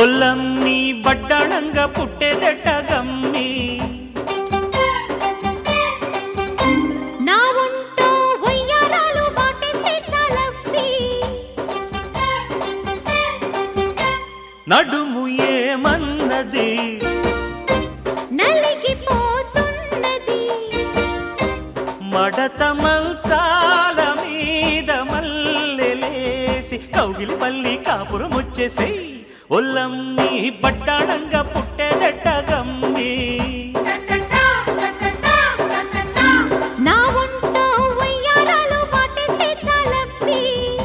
ఒల్లమ్మి బడ్డాణంగా పుట్టేదెట్ట గమ్మి నా ఒంటో వయ్యారాలు వాటేస్తే చాలవ్వి నడుము ఏమన్నది నలిగిపోతున్నది మడత మంచాల మీద మల్లెలేసి కౌగిలి పల్లి కాపురం వచ్చేసేయ్ ఒల్లమ్మి బడ్డాణంగా పుట్టేదెట్ట గమ్మి నా ఒంటో వయ్యారాలు వాటేస్తే చాలవ్వి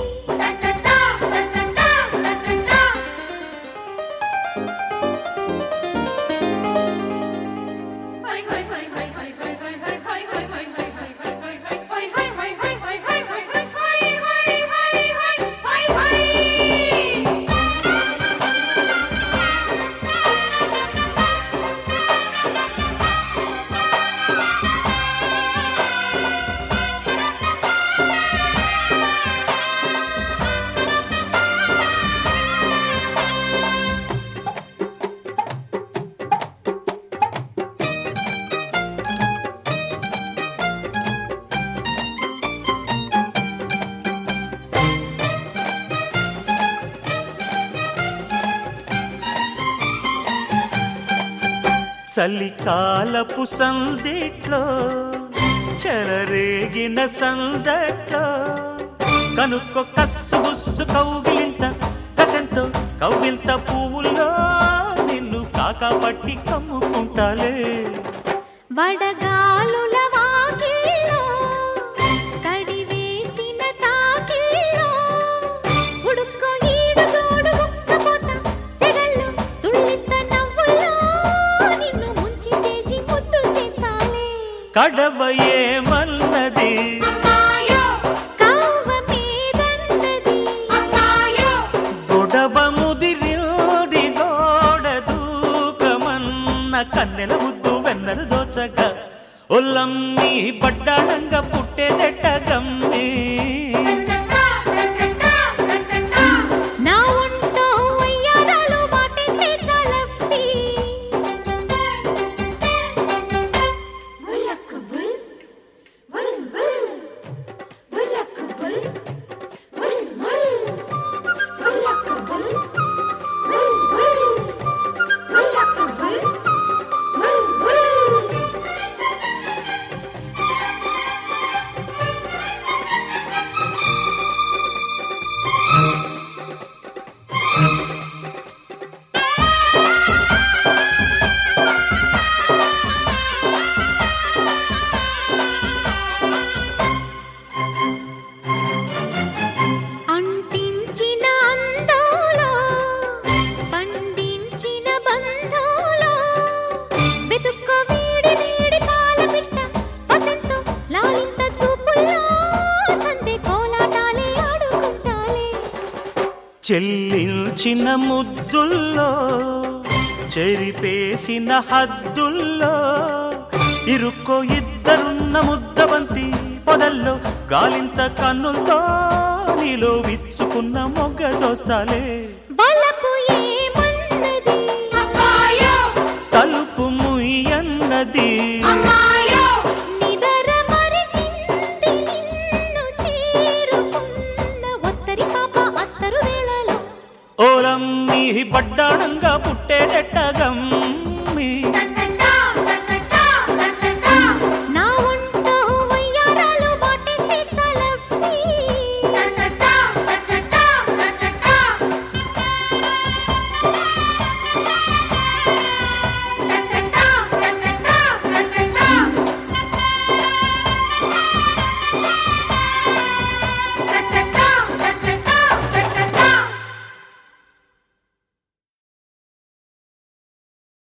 చలికాలపు సందిట్లో చెలరేగిన సందట్లో కనుక్కో కస్సు బుస్సు కౌగిలింత కసంతో కౌగిలింత పువ్వుల్లో నిన్ను కాకా పట్టి కమ్ముకుంటాలే వడగాలుల వాకిల్లో కడివేసిన తాకిల్లో ఉడుక్కో ఈడు జోడు ఉక్కపోత సెగల్లో తుళ్ళింత నవ్వుల్లో నిన్ను ముంచి చేసి ముద్దు చేస్తాలే కడవ ఏమన్నది కవ్వ మీదన్నది గొడవ ముదిరింది గోడ దూకమన్న కన్నెల ముద్దు వెన్నెల దోచగా ఒల్లమ్మి బడ్డాడంగా పుట్టేదెట్ట గమ్మి నా ఒంటో వయ్యారాలు వాటేస్తే చాలవ్వి అంటించిన అందాలో పండించిన బంధాలో వెతుక్కో వీడి వీడి పాల పిట్ట వసంతో లాలింత చూపుల్లో సందే కోలాటాలే ఆడుకుంటాలే చెల్లించిన ముద్దుల్లో చెరిపేసిన హద్దుల్లో ఇరుక్కో ఇద్దరున్న ముద్దబంతి పొదల్లో గాలింత కన్నులతో నీలో విచ్చుకున్న మొగ్గ దోస్తాలే వలపు ఏమన్నది తలుపు ముయ్యన్నది నిదర మరిచింది నిన్ను చేరుకున్న ఒత్తరి పాప అత్తరు వేళలో ఓలమ్మి బడ్డాడంగా పుట్టేదెట్టగమ్మి